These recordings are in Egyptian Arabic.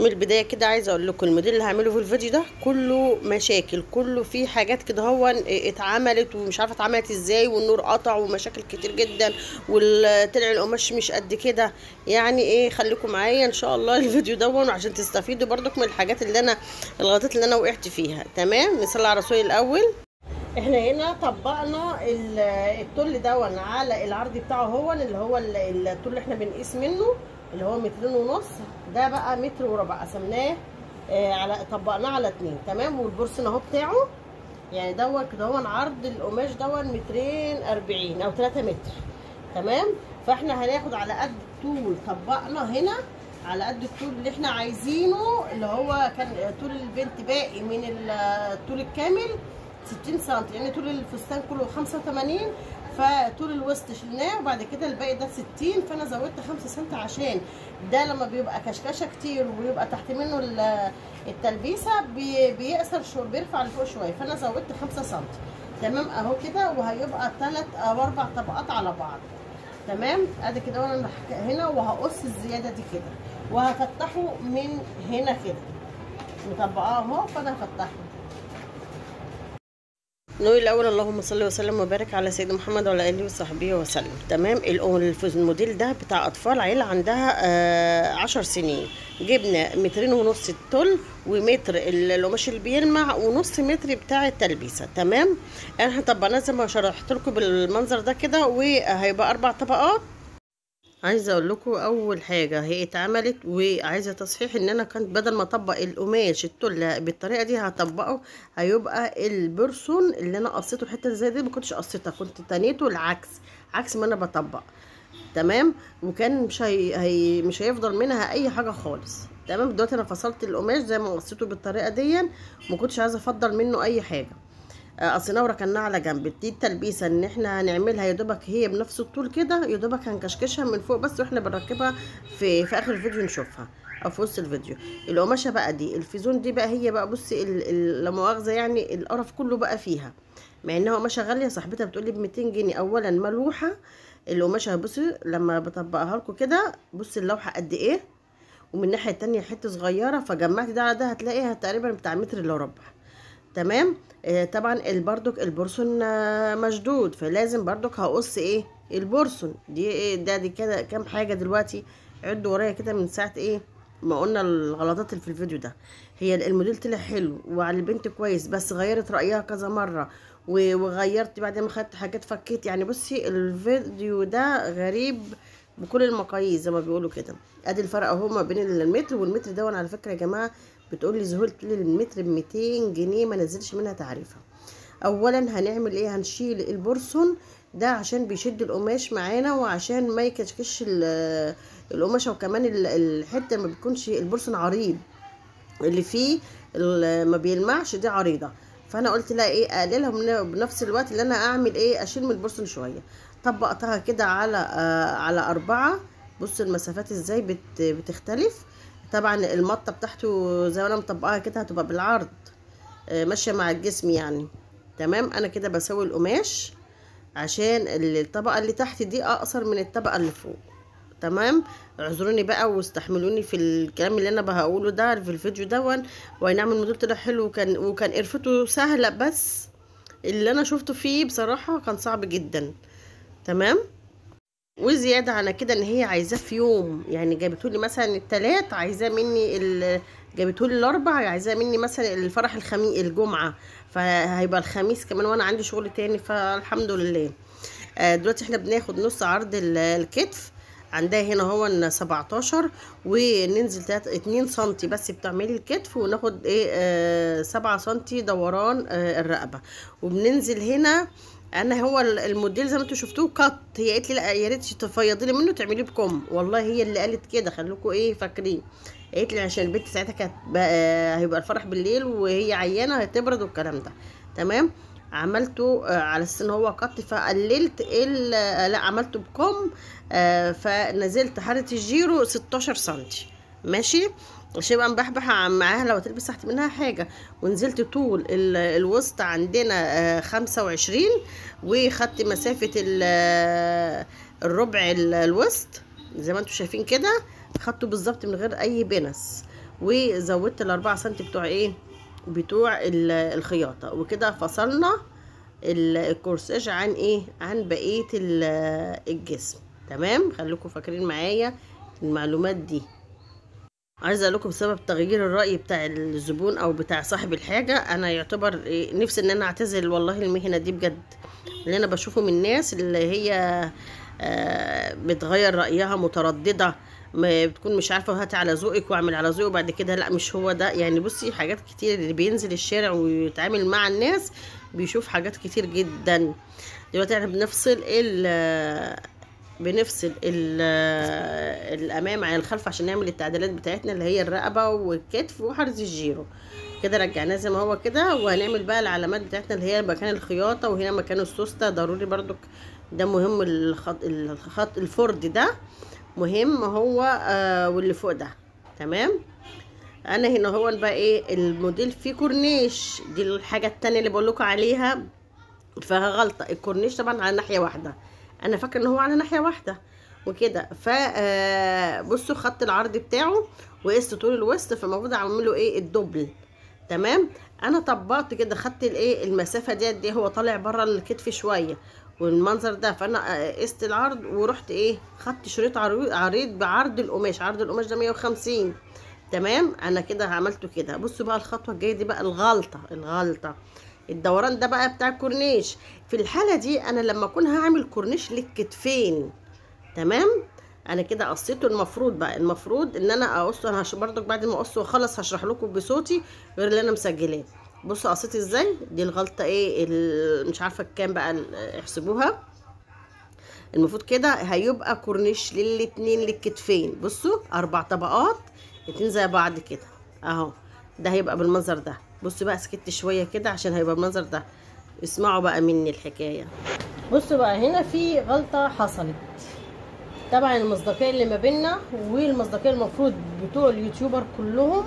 من البدايه كده عايزه اقول لكم الموديل اللي هعمله في الفيديو ده كله مشاكل كله فيه حاجات كده هو اتعملت ومش عارفه اتعملت ازاي والنور قطع ومشاكل كتير جدا وطلع القماش مش قد كده يعني ايه خليكم معايا ان شاء الله الفيديو ده عشان تستفيدوا برضك من الحاجات اللي انا الغلطات اللي انا وقعت فيها تمام نصلي على رسول الاول احنا هنا طبقنا الطول دون على العرض بتاعه هو اللي هو الطول اللي احنا بنقيس منه اللي هو مترين ونص ده بقى متر وربع قسمناه آه على طبقناه على اتنين تمام والبرسن اهو بتاعه يعني دون كده هو عرض القماش دون مترين اربعين او تلاتة متر تمام فاحنا هناخد على قد الطول طبقنا هنا على قد الطول اللي احنا عايزينه اللي هو كان طول البنت باقي من الطول الكامل 60 سم لان طول الفستان كله 85 فطول الوسط شلناه وبعد كده الباقي ده 60 فانا زودت 5 سم عشان ده لما بيبقى كشكشه كتير ويبقى تحت منه التلبيسه بيقصر شويه بيرفع لفوق شويه فانا زودت 5 سم تمام اهو كده وهيبقى 3 او 4 طبقات على بعض تمام ادي كده وانا هنا وهقص الزياده دي كده وهفتحه من هنا كده مطبقاه اهو فانا هفتحه نقول الاول اللهم صل وسلم وبارك على سيدنا محمد وعلى اله وصحبه وسلم تمام الموديل ده بتاع اطفال عيله عندها آه عشر سنين جبنا مترين ونص الطل ومتر القماش اللي بيلمع ونص متر بتاع التلبيسه تمام احنا طبقناه زي ما شرحت لكم بالمنظر ده كده وهيبقى اربع طبقات عايزه اقول لكم اول حاجه هي اتعملت وعايزه تصحيح ان انا كنت بدل ما اطبق القماش التله بالطريقه دي هطبقه هيبقى البرسون اللي انا قصيته الحته زي دي ما كنتش قصيتها كنت تنيته العكس عكس ما انا بطبق تمام وكان مش هي... هي... مش هيفضل منها اي حاجه خالص تمام دلوقتي انا فصلت القماش زي ما قصيته بالطريقه دي ما كنتش عايزه افضل منه اي حاجه قصيناه وركناه على جنب دي التلبيسه ان احنا هنعملها يا دوبك هي بنفس الطول كده يا دوبك هنكشكشها من فوق بس واحنا بنركبها في في اخر الفيديو نشوفها او في وسط الفيديو القماشه بقى دي الفيزون دي بقى هي بقى بصي لا مؤاخذه يعني القرف كله بقى فيها مع انها قماشه غاليه صاحبتها بتقول لي ب 200 جنيه اولا ملوحه القماشه بصي لما بطبقها لكم كده بصي اللوحه قد ايه ومن الناحيه التانية حته صغيره فجمعت ده على ده هتلاقيها تقريبا بتاع متر الا ربع تمام آه طبعا البردك البورسون آه مشدود فلازم بردك هقص ايه البورسون دي ايه ده دي كده كام حاجه دلوقتي عدوا ورايا كده من ساعه ايه ما قلنا الغلطات اللي في الفيديو ده هي الموديل طلع حلو وعلى البنت كويس بس غيرت رايها كذا مره وغيرت بعد ما خدت حاجات فكيت يعني بصي الفيديو ده غريب بكل المقاييس زي ما بيقولوا كده ادي الفرق اهو ما بين المتر والمتر ده على فكره يا جماعه بتقول لي زهول لي المتر ب 200 جنيه ما نزلش منها تعريفها اولا هنعمل ايه هنشيل البورسون ده عشان بيشد القماش معانا وعشان ما يكشكش القماشه وكمان الحته ما بيكونش البورسون عريض اللي فيه ما بيلمعش دي عريضه فانا قلت لا ايه اقللها بنفس الوقت اللي انا اعمل ايه اشيل من البورسون شويه طبقتها كده على آه على أربعة بص المسافات ازاي بت بتختلف طبعا المطه بتاعته زي ما انا مطبقاها كده هتبقى بالعرض آه ماشيه مع الجسم يعني تمام انا كده بسوي القماش عشان الطبقه اللي تحت دي اقصر من الطبقه اللي فوق تمام اعذروني بقى واستحملوني في الكلام اللي انا بقوله ده في الفيديو دون واي نعم الموديل طلع حلو وكان وكان قرفته سهله بس اللي انا شفته فيه بصراحه كان صعب جدا تمام وزياده على كده ان هي عايزاه في يوم يعني جابتولي مثلا التلات عايزاه مني جابتولي الاربع عايزاه مني مثلا الفرح الخميس الجمعه فهيبقى الخميس كمان وانا عندي شغل تاني فالحمد لله آه دلوقتي احنا بناخد نص عرض الكتف عندها هنا هو 17 وننزل 3 2 سم بس بتعملي الكتف وناخد ايه آه 7 سم دوران آه الرقبه وبننزل هنا انا هو الموديل زي ما انتوا شفتوه قط هي قالت لي لا يا ريت تفيضي لي منه تعمليه بكم والله هي اللي قالت كده خليكم ايه فاكرين قالت لي عشان البنت ساعتها كانت هيبقى الفرح بالليل وهي عيانه هتبرد والكلام ده تمام عملته على اساس ان هو قط فقللت لا عملته بكم فنزلت حاره الجيرو 16 سم ماشي عشان يبقى مبحبح معاها لو تلبس تحت منها حاجة ونزلت طول الوسط عندنا خمسة وعشرين وخدت مسافة الربع الوسط زي ما انتوا شايفين كده خدته بالظبط من غير اي بنس وزودت الأربعة سنتي بتوع ايه بتوع ال- الخياطة وكده فصلنا ال- الكورساج عن ايه عن بقية ال- الجسم تمام خليكم فاكرين معايا المعلومات دي عايزه اقول لكم بسبب تغيير الراي بتاع الزبون او بتاع صاحب الحاجه انا يعتبر إيه، نفسي ان انا اعتزل والله المهنه دي بجد اللي انا بشوفه من الناس اللي هي آه، بتغير رايها متردده ما بتكون مش عارفه هاتي على ذوقك واعمل على ذوقي وبعد كده لا مش هو ده يعني بصي حاجات كتير اللي بينزل الشارع ويتعامل مع الناس بيشوف حاجات كتير جدا دلوقتي احنا بنفصل ال بنفصل ال- الامام عن الخلف عشان نعمل التعديلات بتاعتنا اللي هي الرقبه والكتف وحرز الجيرو كده رجعناه زي ما هو كده وهنعمل بقى العلامات بتاعتنا اللي هي مكان الخياطه وهنا مكان السوسته ضروري برضو ده مهم الخط الخط الفرد ده مهم هو آه واللي فوق ده تمام انا هنا هو بقى ايه الموديل فيه كورنيش دي الحاجه التانية اللي بقول لكم عليها فيها غلطه الكورنيش طبعا على ناحيه واحده انا فاكره ان هو على ناحيه واحده وكده ف آه، بصوا خط العرض بتاعه وقست طول الوسط فالمفروض اعمله ايه الدبل تمام انا طبقت كده خدت الايه المسافه ديت دي هو طالع بره الكتف شويه والمنظر ده فانا آه، قست العرض ورحت ايه خدت شريط عريض عريض بعرض القماش عرض القماش ده 150 تمام انا كده عملته كده بصوا بقى الخطوه الجايه دي بقى الغلطه الغلطه الدوران ده بقى بتاع الكورنيش في الحاله دي انا لما اكون هعمل كورنيش للكتفين تمام انا كده قصيته المفروض بقى المفروض ان انا اقصه انا هش برضك بعد ما اقصه واخلص هشرح لكم بصوتي غير اللي انا مسجلاه بصوا قصيت ازاي دي الغلطه ايه ال- مش عارفه كام بقى ال- احسبوها المفروض كده هيبقى كورنيش للاتنين للكتفين بصوا اربع طبقات اتنين زي بعض كده اهو ده هيبقى بالمنظر ده بصوا بقى سكت شويه كده عشان هيبقى بالمنظر ده اسمعوا بقى مني الحكايه بصوا بقى هنا في غلطه حصلت طبعا المصداقيه اللي ما بيننا والمصداقيه المفروض بتوع اليوتيوبر كلهم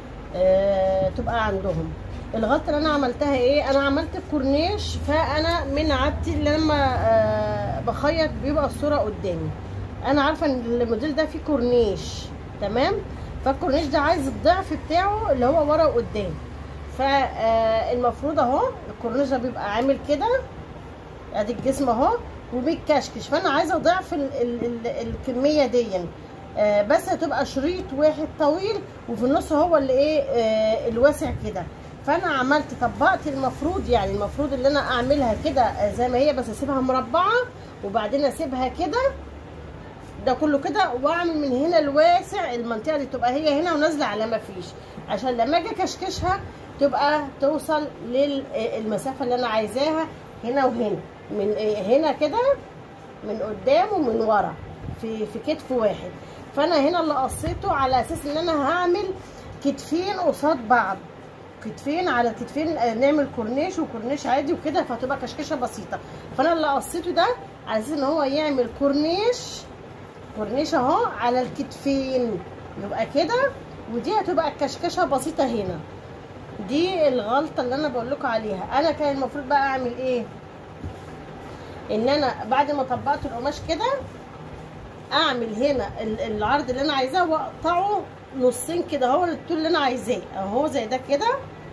آه تبقى عندهم الغلطه اللي انا عملتها ايه انا عملت الكورنيش فانا من عادتي اللي لما آه بخيط بيبقى الصوره قدامي انا عارفه ان الموديل ده فيه كورنيش تمام فالكورنيش ده عايز الضعف بتاعه اللي هو ورا وقدام فالمفروض اهو الكورنيش ده بيبقى عامل كده ادي الجسم اهو وبيتكشكش فانا عايزه ضعف ال ال ال الكميه دي آه بس هتبقى شريط واحد طويل وفي النص هو اللي ايه آه الواسع كده فانا عملت طبقت المفروض يعني المفروض اللي انا اعملها كده آه، زي ما هي بس اسيبها مربعه وبعدين اسيبها كده ده كله كده واعمل من هنا الواسع المنطقه دي تبقى هي هنا ونازله على ما فيش عشان لما اجي اكشكشها تبقى توصل للمسافه اللي انا عايزاها هنا وهنا من إيه، هنا كده من قدام ومن ورا في في كتف واحد فانا هنا اللي قصيته على اساس ان انا هعمل كتفين قصاد بعض كتفين على كتفين آه، نعمل كورنيش وكورنيش عادي وكده فتبقى كشكشه بسيطه فانا اللي قصيته ده على اساس ان هو يعمل كورنيش كورنيش اهو على الكتفين يبقى كده ودي هتبقى الكشكشه بسيطه هنا دي الغلطه اللي انا بقول لكم عليها انا كان المفروض بقى اعمل ايه ان انا بعد ما طبقت القماش كده اعمل هنا ال- العرض اللي انا عايزاه واقطعه نصين كده هو الطول اللي انا عايزاه اهو زي ده كده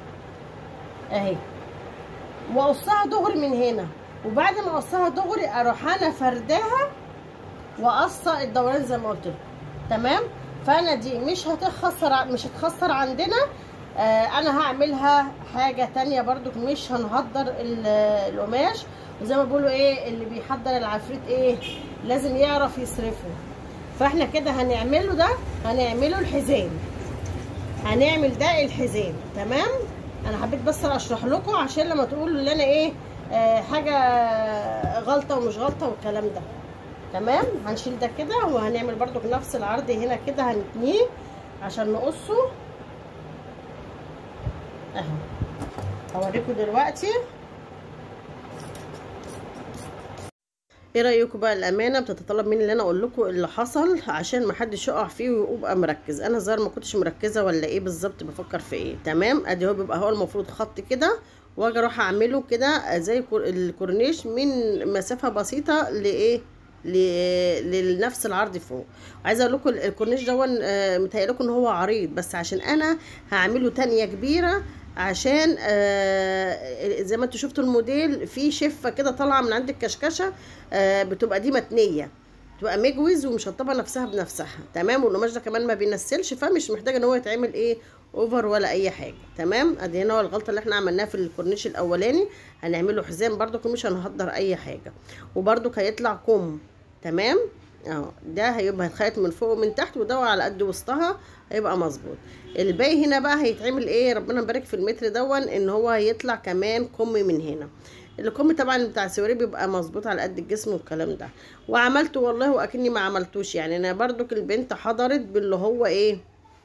اهي واقصها دغري من هنا وبعد ما اقصها دغري اروح انا فرداها واقصى الدوران زي ما قلت لكم تمام فانا دي مش هتخسر مش هتخسر عندنا آه انا هعملها حاجه تانية برضو مش هنهدر ال- القماش وزي ما بيقولوا ايه اللي بيحضر العفريت ايه لازم يعرف يصرفه فاحنا كده هنعمله ده هنعمله الحزام هنعمل ده الحزام تمام انا حبيت بس اشرح لكم عشان لما تقولوا ان انا ايه آه حاجه غلطه ومش غلطه والكلام ده تمام هنشيل ده كده وهنعمل برضو نفس العرض هنا كده هنتنيه عشان نقصه اهو هوريكم دلوقتي ايه رايكم بقى الامانه بتتطلب مني ان انا اقول لكم اللي حصل عشان ما حدش يقع فيه ويبقى مركز انا ظاهر ما كنتش مركزه ولا ايه بالظبط بفكر في ايه تمام ادي هو بيبقى هو المفروض خط كده واجي اروح اعمله كده زي كور- الكورنيش من مسافه بسيطه لايه ل- لنفس العرض فوق عايزه اقول لكم الكورنيش دون آه، متهيأ لكم ان هو عريض بس عشان انا هعمله تانية كبيره عشان آه، زي ما انتوا شفتوا الموديل في شفه كده طالعه من عند الكشكشه آه، بتبقى دي متنيه تبقى مجوز ومشطبه نفسها بنفسها تمام والقماش ده كمان ما بينسلش فمش محتاج ان هو يتعمل ايه اوفر ولا اي حاجه تمام ادي هنا هو الغلطه اللي احنا عملناها في الكورنيش الاولاني هنعمله حزام برضو مش هنهدر اي حاجه وبرضو هيطلع كم تمام اهو ده هيبقى هيتخيط من فوق ومن تحت وده على قد وسطها هيبقى مظبوط الباقي هنا بقى هيتعمل ايه ربنا يبارك في المتر دون ان هو هيطلع كمان كم من هنا الكم طبعا بتاع السواري بيبقى مظبوط على قد الجسم والكلام ده وعملته والله واكني ما عملتوش يعني انا برضو البنت حضرت باللي هو ايه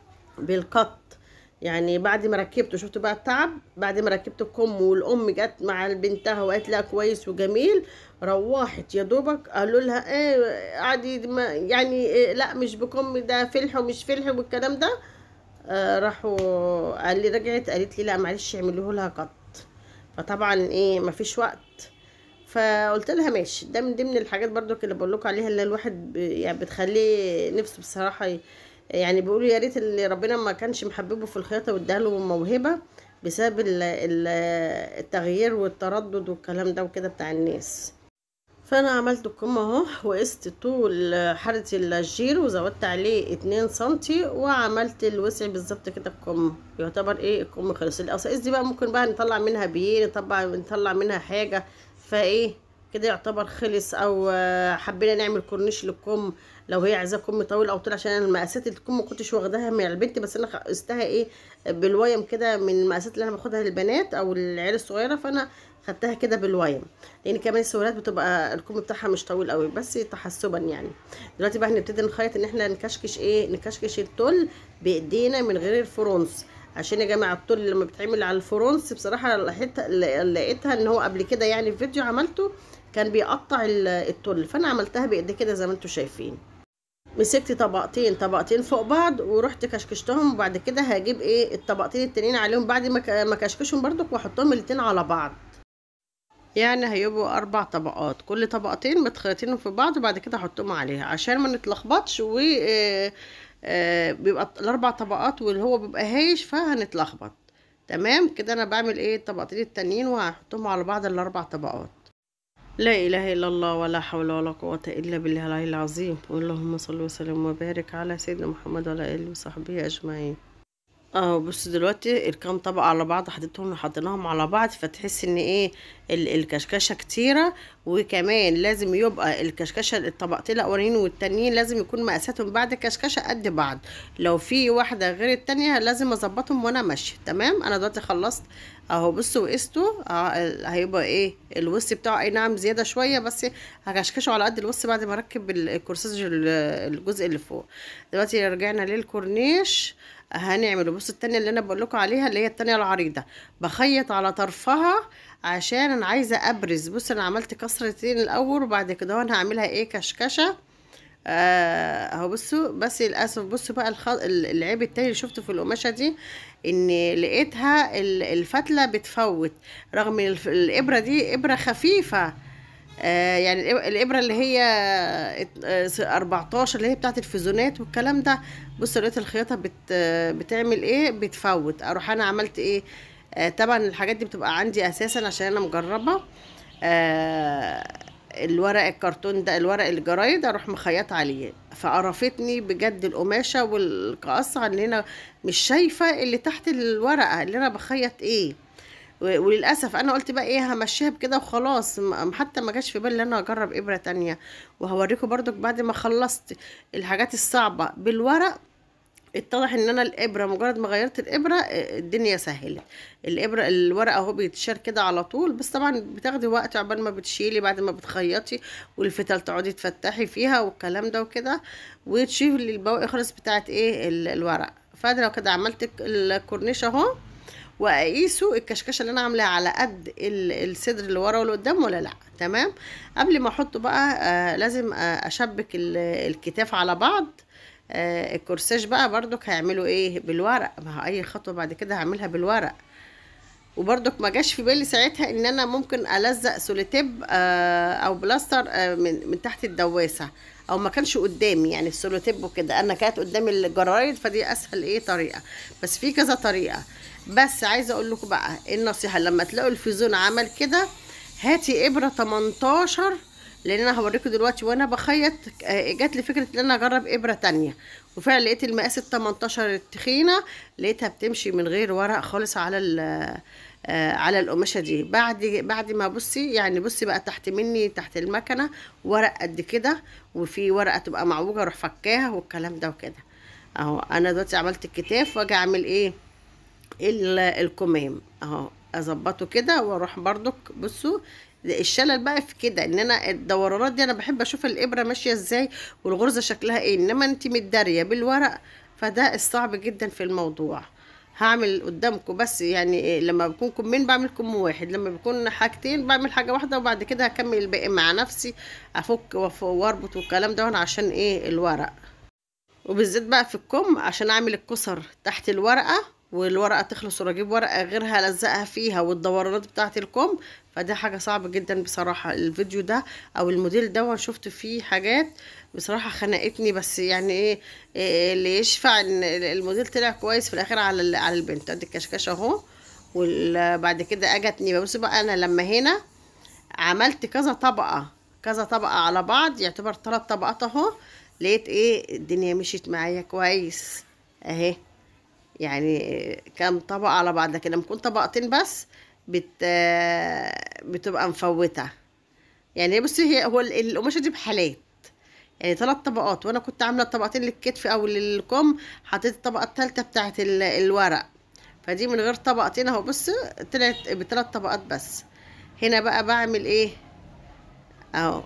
بالقط يعني بعد ما ركبته شفتوا بقى التعب بعد ما ركبت الكم والام جت مع بنتها وقالت لها كويس وجميل روحت يا دوبك قالوا لها ايه عادي ما يعني إيه لا مش بكم ده فلح ومش فلح والكلام ده آه راحوا قال لي رجعت قالت لي لا معلش اعملوه لها قط فطبعا ايه مفيش وقت فقلت لها ماشي ده من ضمن الحاجات برضو اللي بقول لكم عليها اللي الواحد ب- يعني بتخليه نفسه بصراحه ي- يعني بيقولوا يا ريت اللي ربنا ما كانش محببه في الخياطه واداله موهبه بسبب ال- ال- التغيير والتردد والكلام ده وكده بتاع الناس فانا عملت الكم اهو وقست طول حارة الجير وزودت عليه اتنين سنتي وعملت الوسع بالظبط كده الكم يعتبر ايه الكم خلص القصايص دي بقى ممكن بقى نطلع منها بيه نطلع نطلع منها حاجة فايه كده يعتبر خلص او آه، حبينا نعمل كورنيش للكم لو هي عايزاه كم طويل او طول عشان انا المقاسات الكم ما كنتش واخداها من البنت بس انا قستها ايه بالويم كده من المقاسات اللي انا باخدها للبنات او العيال الصغيره فانا خدتها كده بالويم لان كمان السوارات بتبقى الكم بتاعها مش طويل قوي بس تحسبا يعني دلوقتي بقى هنبتدي نخيط ان احنا نكشكش ايه نكشكش التل بايدينا من غير الفرونس عشان يا جماعه التل لما بيتعمل على الفرونس بصراحه لقيت لقيتها ان هو قبل كده يعني في فيديو عملته كان بيقطع ال- التل فانا عملتها بايدي كده زي ما انتم شايفين مسكت طبقتين طبقتين فوق بعض ورحت كشكشتهم وبعد كده هجيب ايه الطبقتين التانيين عليهم بعد ما ك- ما كشكشهم برضك واحطهم الاتنين على بعض يعني هيبقوا اربع طبقات كل طبقتين متخيطين في بعض وبعد كده احطهم عليها عشان ما نتلخبطش و آه، آه، بيبقى الاربع طبقات واللي هو بيبقى هايش فهنتلخبط تمام كده انا بعمل ايه الطبقتين التانيين وهحطهم على بعض الاربع طبقات لا اله الا الله ولا حول ولا قوه الا بالله العلي العظيم اللهم صل وسلم وبارك على سيدنا محمد وعلى اله وصحبه اجمعين اه بص دلوقتي الكام طبقة على بعض حطيتهم حطيناهم على بعض فتحس ان ايه ال- الكشكشة كتيرة وكمان لازم يبقى الكشكشة الطبقتين الاولانيين والتانيين لازم يكون مقاساتهم بعد الكشكشة قد بعض لو في واحدة غير التانية لازم اظبطهم وانا ماشية تمام انا دلوقتي خلصت اهو بصوا وقسته اه ال- هيبقى ايه الوس بتاعه اي نعم زيادة شوية بس هكشكشه على قد الوس بعد ما اركب ال- الكورساج ال- الجزء اللي فوق دلوقتي رجعنا للكورنيش هنعمله بص التانية اللي انا بقول لكم عليها اللي هي التانية العريضة بخيط على طرفها عشان انا عايزة ابرز بص انا عملت كسرتين الاول وبعد كده انا هعملها ايه كشكشة آه، اهو بصوا بس للاسف بصوا بقى الخ... ال- العيب التاني اللي شفته في القماشة دي ان لقيتها ال- الفتلة بتفوت رغم ان الف- الابرة دي ابرة خفيفة آه يعني الإب- الابره اللي هي ات- آه، س- 14 اللي هي بتاعت الفيزونات والكلام ده بص لقيت الخياطه بت آه، بتعمل ايه بتفوت اروح انا عملت ايه آه طبعا الحاجات دي بتبقى عندي اساسا عشان انا مجربه آه الورق الكرتون ده الورق الجرايد اروح مخيط عليه فقرفتني بجد القماشه والقصه ان هنا مش شايفه اللي تحت الورقه اللي انا بخيط ايه و- وللاسف انا قلت بقى ايه همشيها بكده وخلاص م- حتى ما جاش في بالي ان انا اجرب ابره تانية وهوريكم برضك بعد ما خلصت الحاجات الصعبه بالورق اتضح ان انا الابره مجرد ما غيرت الابره آه، الدنيا سهلت الابره الورق اهو بيتشال كده على طول بس طبعا بتاخدي وقت عقبال ما بتشيلي بعد ما بتخيطي والفتل تقعدي تفتحي فيها والكلام ده وكده وتشيلي البواقي خالص بتاعت ايه ال- الورق فانا لو كده عملت الك- الكورنيش اهو واقيسه الكشكشه اللي انا عاملاها على قد ال- الصدر اللي ورا واللي قدام ولا لا تمام قبل ما احطه بقى آه لازم آه اشبك ال- الكتاف على بعض آه الكورساج بقى برضك هيعملوا ايه بالورق ما هو اي خطوه بعد كده هعملها بالورق وبرضك ما جاش في بالي ساعتها ان انا ممكن الزق سولوتيب آه، او بلاستر آه، من من تحت الدواسه او ما كانش قدامي يعني السولوتيب وكده انا كانت قدامي الجرايد فدي اسهل ايه طريقه بس في كذا طريقه بس عايزه اقول لكم بقى إيه النصيحه لما تلاقوا الفيزون عمل كده هاتي ابره 18 لان انا هوريكم دلوقتي وانا بخيط آه، جات لي فكره ان انا اجرب ابره تانية وفعلا لقيت المقاس ال 18 التخينه لقيتها بتمشي من غير ورق خالص على ال آه، على القماشه دي بعد بعد ما بصي يعني بصي بقى تحت مني تحت المكنه ورق قد كده وفي ورقه تبقى معوجه اروح فكاها والكلام ده وكده اهو انا دلوقتي عملت الكتاف واجي اعمل ايه ال- الكمام اهو اظبطه كده واروح برضك بصوا الشلل بقى في كده ان انا الدورانات دي انا بحب اشوف الابره ماشيه ازاي والغرزه شكلها ايه انما انت متداريه بالورق فده الصعب جدا في الموضوع هعمل قدامكم بس يعني إيه لما بكون كمين بعمل كم واحد لما بيكون حاجتين بعمل حاجه واحده وبعد كده هكمل الباقي مع نفسي افك وأف- واربط والكلام ده وأنا عشان ايه الورق وبالذات بقى في الكم عشان اعمل الكسر تحت الورقه والورقه تخلص واجيب ورقه غيرها الزقها فيها والدورانات بتاعه الكم فده حاجه صعبه جدا بصراحه الفيديو ده او الموديل ده وانا شفت فيه حاجات بصراحه خنقتني بس يعني ايه, إيه اللي يشفع ان الموديل طلع كويس في الاخر على ال- على البنت ادي الكشكشه اهو وبعد كده اجتني ببص بقى انا لما هنا عملت كذا طبقة كذا طبقة على بعض يعتبر ثلاث طبقات اهو لقيت ايه الدنيا مشيت معايا كويس اهي يعني كام طبقة على بعض لكن لما يكون طبقتين بس بت بتبقى مفوتة يعني بصي هي هو ال- القماشة دي بحالات يعني ثلاث طبقات وانا كنت عاملة طبقتين للكتف او للكم حطيت الطبقة التالتة بتاعت ال- الورق فدي من غير طبقتين اهو بص طلعت بثلاث طبقات بس هنا بقى بعمل ايه اهو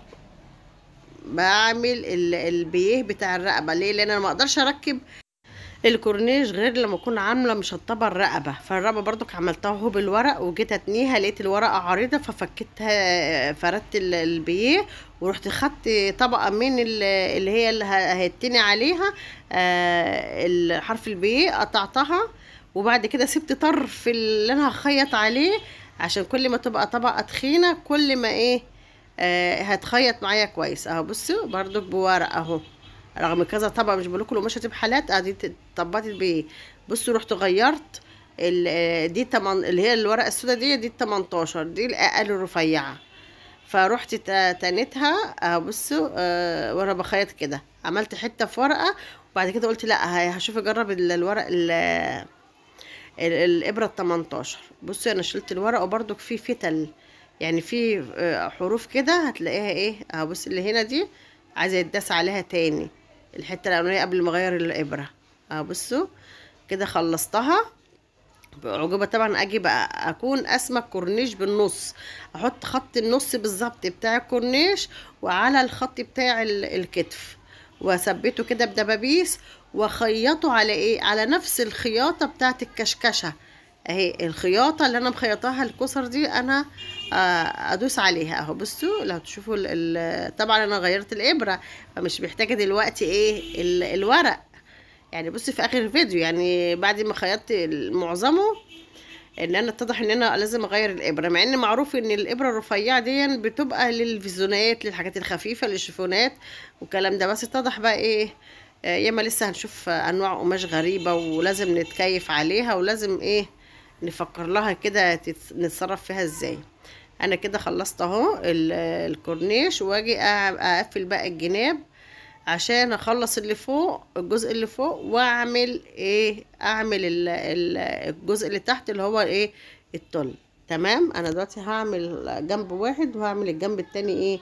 بعمل ال- البيه بتاع الرقبه ليه لان انا ما اقدرش اركب الكورنيش غير لما اكون عامله مشطبه الرقبه فالرقبه برضك عملتها اهو بالورق وجيت اتنيها لقيت الورقه عريضه ففكيتها فردت ال- البيه ورحت خدت طبقه من ال- اللي هي اللي ه- هيتني عليها آه، ال- حرف البيه قطعتها وبعد كده سبت طرف اللي انا هخيط عليه عشان كل ما تبقى طبقه تخينه كل ما ايه آه هتخيط معايا كويس اهو بصوا برضك بورق اهو رغم كذا طبقه مش بقولكوا القماشه تبقى حالات ادي طبقت بايه بصوا رحت غيرت ال- آه، دي تمن اللي هي الورقه السوداء دي دي ال 18 دي الاقل الرفيعه فرحت تا- تانيتها اهو بصوا آه وانا بخيط كده عملت حته في ورقه وبعد كده قلت لا ه- هشوف اجرب ال- الورق ال- ال- الابره ال 18 بصي انا شلت الورق وبرضك في فتل يعني في آه، حروف كده هتلاقيها ايه اهو بصي اللي هنا دي عايزه يتداس عليها تاني الحته الاولانيه قبل ما اغير الابره اهو بصوا كده خلصتها بعجوبة طبعا اجي بقى اكون اسمى الكورنيش بالنص احط خط النص بالظبط بتاع الكورنيش وعلى الخط بتاع ال- الكتف واثبته كده بدبابيس واخيطه على ايه على نفس الخياطه بتاعت الكشكشه اهي الخياطه اللي انا مخيطاها الكسر دي انا آه، ادوس عليها اهو بصوا لو تشوفوا ال- ال- طبعا انا غيرت الابره فمش محتاجه دلوقتي ايه ال- الورق يعني بصي في اخر الفيديو يعني بعد ما خيطت معظمه ان انا اتضح ان انا لازم اغير الابره مع ان معروف ان الابره الرفيعه دي بتبقى للفيزونات للحاجات الخفيفه للشيفونات والكلام ده بس اتضح بقى ايه آه، ياما لسه هنشوف انواع قماش غريبه ولازم نتكيف عليها ولازم ايه نفكر لها كده تت- نتصرف فيها ازاي انا كده خلصت اهو ال- الكورنيش واجي أع- اقفل بقى الجناب عشان اخلص اللي فوق الجزء اللي فوق واعمل ايه اعمل ال- ال- الجزء اللي تحت اللي هو ايه التل تمام انا دلوقتي هعمل جنب واحد وهعمل الجنب التاني ايه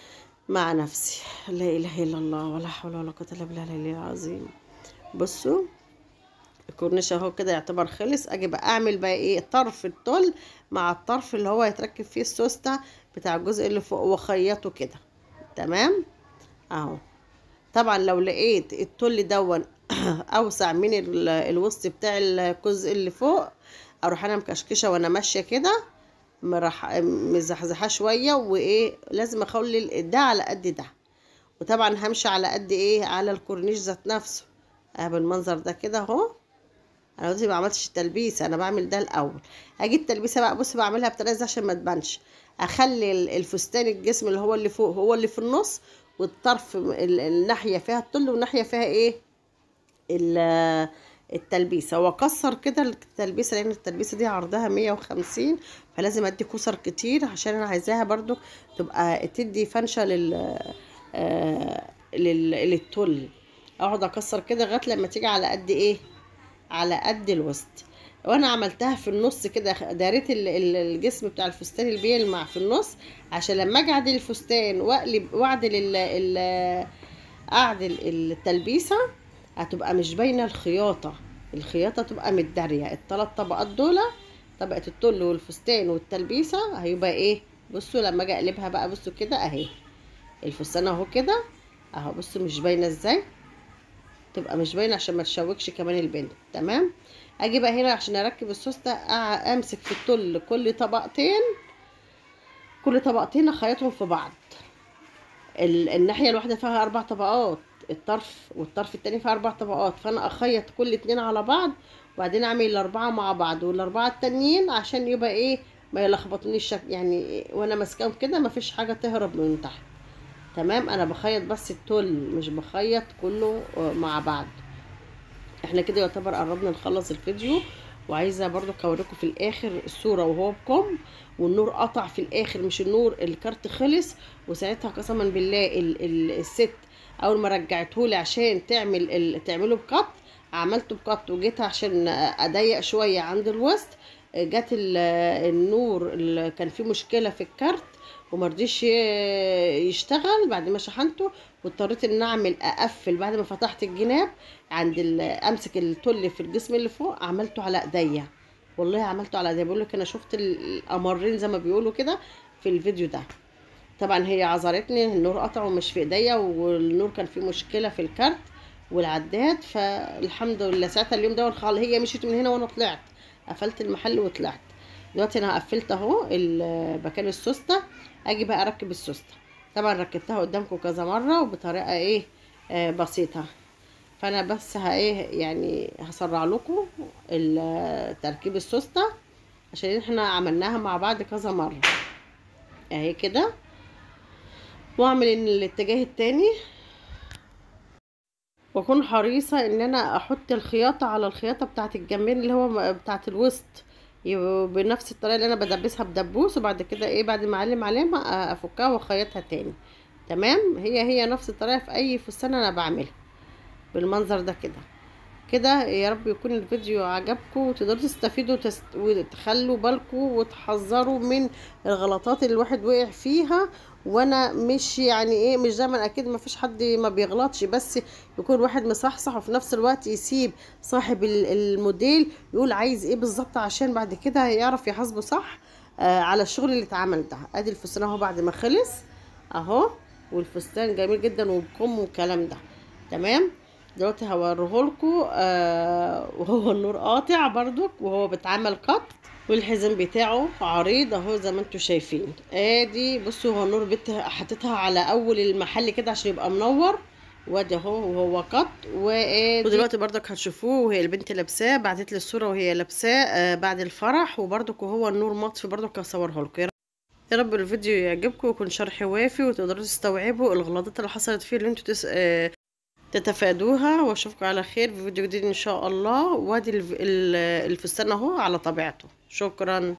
مع نفسي لا اله الا الله ولا حول ولا قوه الا بالله العلي العظيم بصوا الكورنيش اهو كده يعتبر خلص اجي بقى اعمل بقى ايه طرف التل مع الطرف اللي هو هيتركب فيه السوسته بتاع الجزء اللي فوق واخيطه كده تمام اهو طبعا لو لقيت التل دون اوسع من ال- الوسط بتاع الجزء اللي فوق اروح انا مكشكشه وانا ماشيه كده مرح مزحزحاه شويه وايه لازم اخلي ده على قد ده وطبعا همشي على قد ايه على الكورنيش ذات نفسه اه بالمنظر ده كده اهو انا انا دلوقتي ما عملتش التلبيسه انا بعمل ده الاول اجي التلبيسه بقى بص بعملها بطريقه ازاي عشان ما تبانش اخلي ال- الفستان الجسم اللي هو اللي فوق هو اللي في النص والطرف ال- الناحيه فيها الطل والناحيه فيها ايه ال- التلبيسه واكسر كده التلبيسه لان التلبيسه دي عرضها 150 فلازم ادي كسر كتير عشان انا عايزاها برضو تبقى تدي فنشه لل آه، لل- للتل اقعد اكسر كده لغايه لما تيجي على قد ايه على قد الوسط وانا عملتها في النص كده داريت ال- ال- الجسم بتاع الفستان اللي بيلمع في النص عشان لما اجي اعدل الفستان واقلب واعدل ال- ال- اعدل التلبيسه هتبقى مش باينه الخياطه الخياطه تبقى متداريه الثلاث طبقات دول طبقه التل والفستان والتلبيسه هيبقى ايه بصوا لما اجي اقلبها بقى بصوا كده اهي الفستان اهو كده اهو بصوا مش باينه ازاي تبقى مش باينه عشان ما تشوكش كمان البنت تمام اجي بقى هنا عشان اركب السوسته أع- امسك في التل كل طبقتين كل طبقتين اخيطهم في بعض ال- الناحيه الواحده فيها اربع طبقات الطرف والطرف التاني فيها اربع طبقات فانا اخيط كل اتنين على بعض وبعدين اعمل الاربعه مع بعض والاربعه التانيين عشان يبقى ايه ما يلخبطنيش الشكل يعني وانا ماسكاهم كده مفيش حاجه تهرب من تحت تمام انا بخيط بس التل مش بخيط كله مع بعض احنا كده يعتبر قربنا نخلص الفيديو وعايزه برضو اوريكم في الاخر الصوره وهو بكم والنور قطع في الاخر مش النور الكارت خلص وساعتها قسما بالله ال ال الست اول ما رجعته لي عشان تعمل ال تعمله بقط عملته بقط وجيت عشان اضيق شويه عند الوسط جت ال- النور اللي كان فيه مشكله في الكارت ومرضيش ي- يشتغل بعد ما شحنته واضطريت ان اعمل اقفل بعد ما فتحت الجناب عند ال- امسك التل في الجسم اللي فوق عملته على ايديا والله عملته على ايديا بقول لك انا شفت ال- القمرين زي ما بيقولوا كده في الفيديو ده طبعا هي عذرتني النور قطع ومش في ايديا والنور كان فيه مشكله في الكارت والعداد فالحمد لله ساعتها اليوم ده والخال هي مشيت من هنا وانا طلعت قفلت المحل وطلعت دلوقتي انا قفلت اهو ال- مكان السوسته اجي بقى اركب السوسته طبعا ركبتها قدامكم كذا مره وبطريقه ايه آه بسيطه فانا بس ها ايه يعني هسرع لكم ال- تركيب السوسته عشان احنا عملناها مع بعض كذا مره اهي كده واعمل ان الاتجاه التاني واكون حريصه ان انا احط الخياطه على الخياطه بتاعه الجنبين اللي هو بتاعه الوسط يبقوا بنفس الطريقه اللي انا بدبسها بدبوس وبعد كده ايه بعد ما اعلم علامه افكها واخيطها تاني تمام هي هي نفس الطريقه في اي فستان انا بعملها بالمنظر ده كده كده يا رب يكون الفيديو عجبكم وتقدروا تستفيدوا وتست... وتخلوا بالكم وتحذروا من الغلطات اللي الواحد وقع فيها وانا مش يعني ايه مش دايما اكيد ما فيش حد ما بيغلطش بس يكون واحد مصحصح وفي نفس الوقت يسيب صاحب ال- الموديل يقول عايز ايه بالظبط عشان بعد كده يعرف يحاسبه صح آه على الشغل اللي اتعمل ده ادي الفستان اهو بعد ما خلص اهو والفستان جميل جدا وبكم والكلام ده تمام دلوقتي هوريهولكوا آه وهو النور قاطع برضك وهو بيتعمل قط والحزام بتاعه عريض اهو زي ما انتم شايفين ادي بصوا هو النور بت حاططها على اول المحل كده عشان يبقى منور وادي اهو وهو قط وادي ودلوقتي برضك هتشوفوه وهي البنت لابساه بعتت لي الصوره وهي لابساه آه بعد الفرح وبرضك وهو النور مطفي برضك هصوره لكم يا يا رب الفيديو يعجبكم ويكون شرح وافي وتقدروا تستوعبوا الغلطات اللي حصلت فيه اللي انتوا تس... آه تتفادوها واشوفكم على خير في فيديو جديد ان شاء الله وادي الف- ال- الفستان اهو على طبيعته شكرا